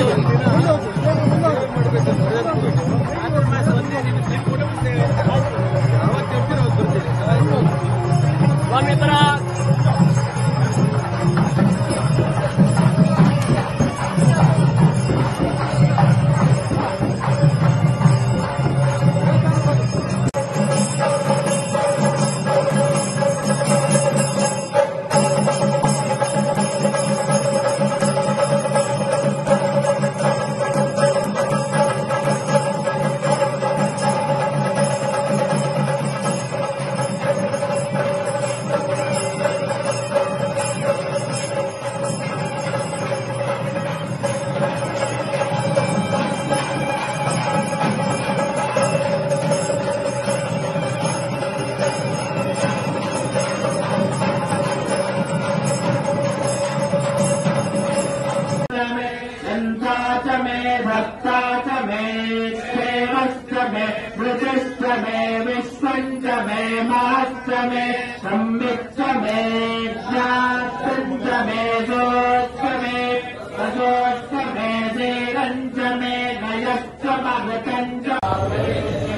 सन्ता च मे भक्ता च मे क्षेमश्च मे धृतिश्च मे विश्वम् च मे महश्च मे सम्यक् च मे ज्ञातम् च मे दोश्च मे अजोश्च मे धीरम् च मे नयश्च मगतम् च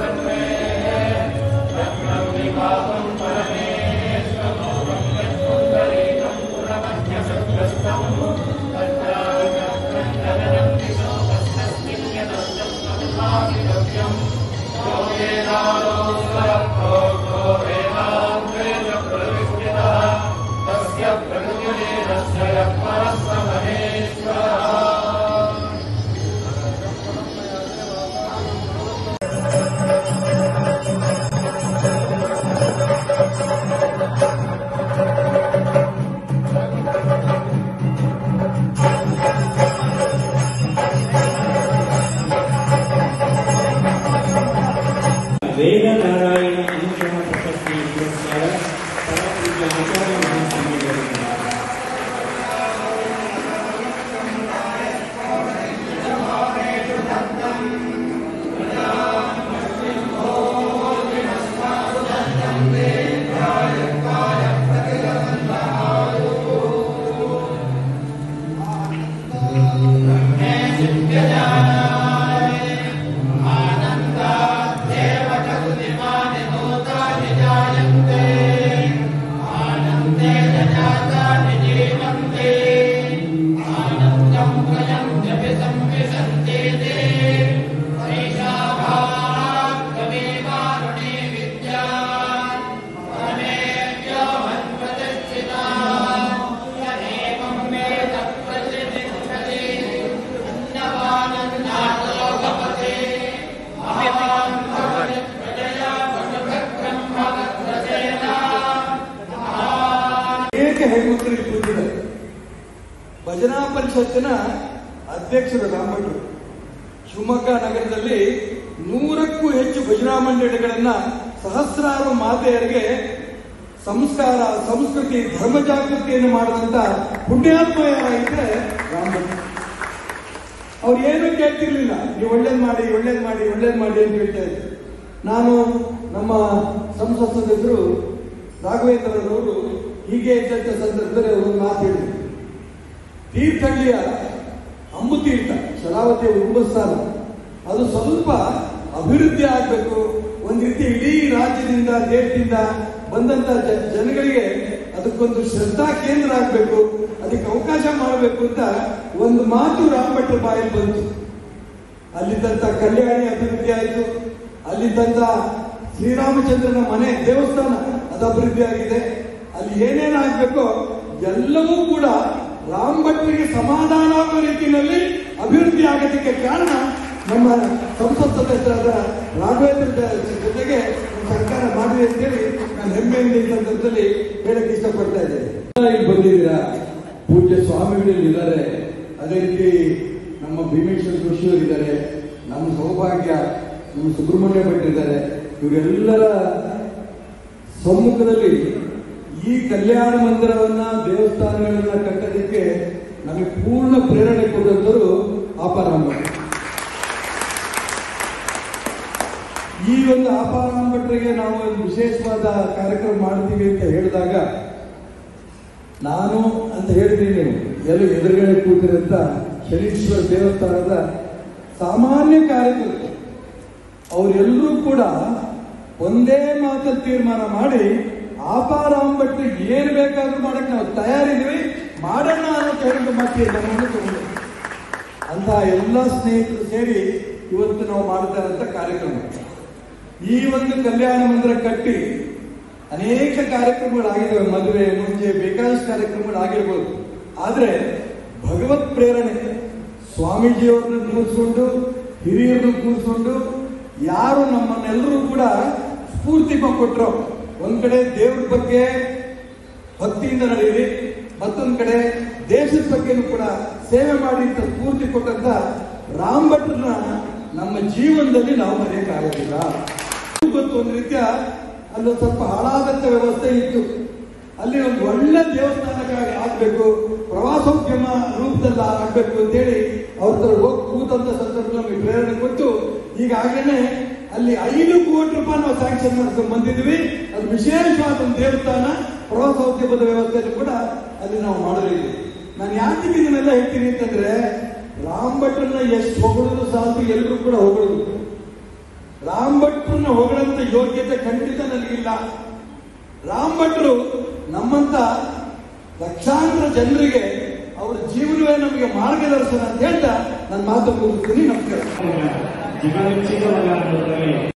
ವೇದನಾರಾಯಣ ಅನುಕ್ರಮ ಪ್ರಶಸ್ತಿ ಪುರಸ್ಕಾರ ಪರಪೂಜ್ಯ ಆಚಾರ್ಯ ಮಹಾಸ್ವಾಮಿಯವರಿಂದ ಅನೇಕ ಹೆಣ್ಮಕ್ಳಿಗೆ ಕೂತಿದ್ದಾರೆ ಭಜನಾ ಪರಿಷತ್ತಿನ ಅಧ್ಯಕ್ಷರು ರಾಮಭಟ್ರು ಶಿವಮೊಗ್ಗ ನಗರದಲ್ಲಿ ನೂರಕ್ಕೂ ಹೆಚ್ಚು ಭಜನಾ ಮಂಡಳಿಗಳನ್ನ ಸಹಸ್ರಾರು ಮಾತೆಯರಿಗೆ ಸಂಸ್ಕಾರ ಸಂಸ್ಕೃತಿ ಧರ್ಮ ಜಾಗೃತಿಯನ್ನು ಮಾಡಿದಂತ ಪುಣ್ಯಾತ್ಮ ಯಾರಾಗಿದ್ರೆ ರಾಮಭಟ್ರು ಅವ್ರು ಏನೂ ಕೇಳ್ತಿರ್ಲಿಲ್ಲ ನೀವು ಒಳ್ಳೇದ್ ಮಾಡಿ ಒಳ್ಳೇದ್ ಮಾಡಿ ಒಳ್ಳೇದ್ ಮಾಡಿ ಅಂತ ಹೇಳ್ತಾ ಇದ್ರು ನಾನು ನಮ್ಮ ಸಂಸತ್ ಸದಸ್ಯರು ರಾಘವೇಂದ್ರರವರು ಹೀಗೆ ಇದ್ದಂಥ ಸಂದರ್ಭದಲ್ಲಿ ಅವರು ಒಂದು ಮಾತು ಹೇಳಿದ್ರು ತೀರ್ಥಹಳ್ಳಿಯ ಅಂಬು ತೀರ್ಥ ಶರಾವತಿಯ ಉಂಬಸ್ಥಾನ ಅದು ಸ್ವಲ್ಪ ಅಭಿವೃದ್ಧಿ ಆಗಬೇಕು ಒಂದು ರೀತಿ ಇಡೀ ರಾಜ್ಯದಿಂದ ದೇಶದಿಂದ ಬಂದಂತ ಜ- ಜನಗಳಿಗೆ ಅದಕ್ಕೊಂದು ಶ್ರದ್ಧಾ ಕೇಂದ್ರ ಆಗಬೇಕು ಅದಕ್ಕೆ ಅವಕಾಶ ಮಾಡಬೇಕು ಅಂತ ಒಂದು ಮಾತು ರಾಮಭಟ್ರ ಬಾಯಲ್ಲಿ ಬಂತು ಅಲ್ಲಿದ್ದಂತ ಕಲ್ಯಾಣಿ ಅಭಿವೃದ್ಧಿ ಆಯಿತು ಅಲ್ಲಿದ್ದಂತ ಶ್ರೀರಾಮಚಂದ್ರನ ಮನೆ ದೇವಸ್ಥಾನ ಅದು ಅಭಿವೃದ್ಧಿ ಆಗಿದೆ ಅಲ್ಲಿ ಏನೇನು ಆಗ್ಬೇಕೋ ಎಲ್ಲವೂ ಕೂಡ ರಾಮ್ ಭಟ್ರಿಗೆ ಸಮಾಧಾನ ಆಗೋ ರೀತಿಯಲ್ಲಿ ಅಭಿವೃದ್ಧಿ ಆಗೋದಕ್ಕೆ ಕಾರಣ ನಮ್ಮ ಸಂಸತ್ ಸದಸ್ಯರಾದ ರಾಘವೇಂದ್ರ ಜ- ಜೊತೆಗೆ ನಮ್ಮ ಸರ್ಕಾರ ಮಾಡಿದೆ ಅಂತೇಳಿ ನಾನು ಹೆಮ್ಮೆಯಿಂದ ಈ ಸಂದರ್ಭದಲ್ಲಿ ಹೇಳಕ್ ಇಷ್ಟಪಡ್ತಾ ಇದ್ದೇನೆ ಇಲ್ಲಿ ಬಂದಿದ್ದೀರಾ ಪೂಜ್ಯ ಸ್ವಾಮಿಗಳು ಇದ್ದಾರೆ ಅದೇ ರೀತಿ ನಮ್ಮ ಭೀಮೇಶ್ವರ ಜೋಶಿಯವರು ಇದ್ದಾರೆ ನಮ್ಮ ಸೌಭಾಗ್ಯ ನಮ್ಮ ಸುಬ್ರಹ್ಮಣ್ಯ ಭಟ್ ಇದ್ದಾರೆ ಇವರೆಲ್ಲರ ಸಮ್ಮುಖದಲ್ಲಿ ಈ ಕಲ್ಯಾಣ ಮಂದಿರವನ್ನ ದೇವಸ್ಥಾನಗಳನ್ನ ಕಟ್ಟೋದಕ್ಕೆ ನಮಗೆ ಪೂರ್ಣ ಪ್ರೇರಣೆ ಕೊಡುವಂತರು ಆಪಾರಾಮ ಭಟ್. ಈ ಒಂದು ಆಪಾರಾಮ ಭಟ್ರಿಗೆ ನಾವು ಒಂದು ವಿಶೇಷವಾದ ಕಾರ್ಯಕ್ರಮ ಮಾಡ್ತೀವಿ ಅಂತ ಹೇಳಿದಾಗ ನಾನು ಅಂತ ಹೇಳಿದ್ದೀನಿ ನೀವು ಎಲ್ಲೂ ಎದುರುಗಡೆ ಕೂತಿರಂತ ಶನೀಶ್ವರ ದೇವಸ್ಥಾನದ ಸಾಮಾನ್ಯ ಕಾರ್ಯಕರ್ತರು ಅವರೆಲ್ಲರೂ ಕೂಡ ಒಂದೇ ಮಾತಲ್ಲಿ ತೀರ್ಮಾನ ಮಾಡಿ ಆಪಾರಾಮ್ ಭಟ್ರಿಗೆ ಏನು ಬೇಕಾದ್ರೂ ಮಾಡಕ್ಕೆ ನಾವು ತಯಾರಿದ್ದೀವಿ ಮಾಡೋಣ ಅನ್ನೋ ಹೇಳಿದ ಮಾತಿಗೆ ನಮ್ಮನ್ನು ತಗೊಂಡು ಅಂತ ಎಲ್ಲ ಸ್ನೇಹಿತರು ಸೇರಿ ಇವತ್ತು ನಾವು ಮಾಡ್ತಾ ಇರೋಂಥ ಕಾರ್ಯಕ್ರಮ ಈ ಒಂದು ಕಲ್ಯಾಣ ಮಂದಿರ ಕಟ್ಟಿ ಅನೇಕ ಕಾರ್ಯಕ್ರಮಗಳಾಗಿದ್ದಾವೆ ಮದುವೆ ಮುಂಚೆ ಬೇಕಾದಷ್ಟು ಕಾರ್ಯಕ್ರಮಗಳಾಗಿರ್ಬೋದು ಆದ್ರೆ ಭಗವತ್ ಪ್ರೇರಣೆ ಸ್ವಾಮೀಜಿಯವ್ರನ್ನ ಕೂರಿಸ್ಕೊಂಡು ಹಿರಿಯರನ್ನು ಕೂರಿಸ್ಕೊಂಡು ಯಾರು ನಮ್ಮನ್ನೆಲ್ಲರೂ ಕೂಡ ಸ್ಫೂರ್ತಿ ಕೊಟ್ಟರು ಒಂದ್ ಕಡೆ ದೇವ್ರ ಬಗ್ಗೆ ಭಕ್ತಿಯಿಂದ ನಡೆಯಿರಿ ಮತ್ತೊಂದ್ ಕಡೆ ದೇಶದ ಬಗ್ಗೆನೂ ಕೂಡ ಸೇವೆ ಮಾಡಿ ಅಂತ ಸ್ಫೂರ್ತಿ ಕೊಟ್ಟಂತ ರಾಮ್ ಭಟ್ರನ್ನ ನಮ್ಮ ಜೀವನದಲ್ಲಿ ನಾವು ಮರೆಯಕ್ಕಾಗೋದಿಲ್ಲ ಇವತ್ತು ಒಂದು ರೀತಿಯ ಅಲ್ಲೊಂದು ಸ್ವಲ್ಪ ಹಾಳಾದಂತ ವ್ಯವಸ್ಥೆ ಇತ್ತು ಅಲ್ಲಿ ಒಂದು ಒಳ್ಳೆ ದೇವಸ್ಥಾನಕ್ಕಾಗಿ ಆಗ್ಬೇಕು ಪ್ರವಾಸೋದ್ಯಮ ರೂಪದಲ್ಲಿ ಆಗ್ಬೇಕು ಅಂತೇಳಿ ಅವ್ರ ಹತ್ರ ಹೋಗಿ ಕೂತಂತ ಸಂದರ್ಭ ನಮಗೆ ಪ್ರೇರಣೆ ಕೊಟ್ಟು ಈಗಾಗಲೇ ಅಲ್ಲಿ ಐದು ಕೋಟಿ ರೂಪಾಯಿ ನಾವು ಸ್ಯಾಂಕ್ಷನ್ ಮಾಡ್ಕೊಂಡು ಬಂದಿದ್ವಿ ಅದು ವಿಶೇಷವಾದ ಒಂದು ದೇವಸ್ಥಾನ ಪ್ರವಾಸೋದ್ಯಮದ ವ್ಯವಸ್ಥೆಯನ್ನು ಕೂಡ ಅಲ್ಲಿ ನಾವು ಮಾಡಲಿದ್ದೀವಿ ನಾನು ಯಾಕೆ ಇದನ್ನೆಲ್ಲ ಹೇಳ್ತೀನಿ ಅಂತಂದ್ರೆ ರಾಮ್ ಭಟ್ರನ್ನ ಎಷ್ಟು ಹೊಗಳಿದ್ರು ಸಾಕು ಎಲ್ಲರೂ ಕೂಡ ಹೊಗಳಿದ್ರು ರಾಮ್ ಭಟ್ರನ್ನ ಹೊಗಳಂತ ಯೋಗ್ಯತೆ ಖಂಡಿತ ನನಗಿಲ್ಲ ರಾಮ್ ಭಟ್ರು ನಮ್ಮಂತ ಲಕ್ಷಾಂತರ ಜನರಿಗೆ ಅವರ ಜೀವನವೇ ನಮಗೆ ಮಾರ್ಗದರ್ಶನ ಅಂತ ಹೇಳ್ತಾ ನನ್ನ ಮಾತು ಮುಗಿಸ್ತೀನಿ ನಮಸ್ಕಾರ ಜಗಮೆಚ್ಚಿದ ಮಗ ಅನ್ನೋದ್ರಲ್ಲಿ